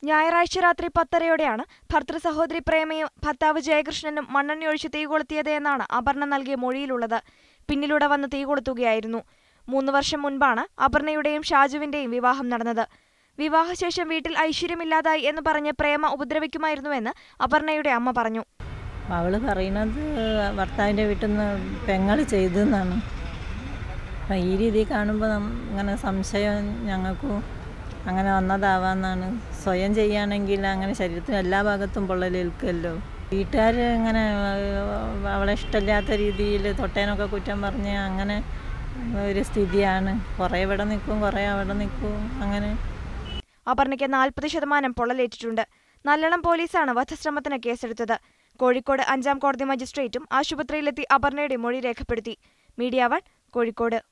ഞായറാഴ്ച രാത്രി പത്തരയോടെയാണ് ഭർത്തൃ സഹോദരി പ്രേമയും ഭർത്താവ് ജയകൃഷ്ണനും മണ്ണെണ്ണയൊഴിച്ച് തീ കൊളുത്തിയത് എന്നാണ് അപർണ നൽകിയ മൊഴിയിലുള്ളത് പിന്നിലൂടെ വന്ന് തീ കൊളുത്തുകയായിരുന്നു മൂന്ന് വർഷം മുൻപാണ് അപർണയുടെയും ഷാജുവിന്റെയും വിവാഹം നടന്നത് വിവാഹശേഷം വീട്ടിൽ ഐശ്വര്യമില്ലാതായി എന്ന് പറഞ്ഞ് പ്രേമ ഉപദ്രവിക്കുമായിരുന്നുവെന്ന് അപർണയുടെ അമ്മ പറഞ്ഞു അവൾ പറയുന്നത് ഭർത്താവിൻ്റെ വീട്ടിൽ നിന്ന് പെങ്ങൾ ചെയ്തെന്നാണ് അപ്പം ഈ രീതി കാണുമ്പോൾ അങ്ങനെ സംശയം ഞങ്ങൾക്കും അങ്ങനെ വന്നതാവാന്നാണ് സ്വയം ചെയ്യുകയാണെങ്കിൽ അങ്ങനെ ശരീരത്തിന് എല്ലാ ഭാഗത്തും പൊള്ളലേൽക്കുമല്ലോ വീട്ടുകാർ ഇങ്ങനെ അവളെ ഇഷ്ടമില്ലാത്ത രീതിയിൽ തൊട്ടേനൊക്കെ കുറ്റം പറഞ്ഞ് അങ്ങനെ ഒരു സ്ഥിതിയാണ് കുറേ ഇവിടെ നിൽക്കും കുറേ അവിടെ നിൽക്കും അങ്ങനെ അപർണയ്ക്ക് നാൽപ്പത് ശതമാനം പൊള്ളലേറ്റിട്ടുണ്ട് നല്ലളം പോലീസാണ് വധശ്രമത്തിന് കേസെടുത്തത് കോഴിക്കോട് അഞ്ചാം കോടതി മജിസ്ട്രേറ്റും ആശുപത്രിയിലെത്തി അപർണയുടെ മൊഴി രേഖപ്പെടുത്തി മീഡിയ വൺ കോഴിക്കോട്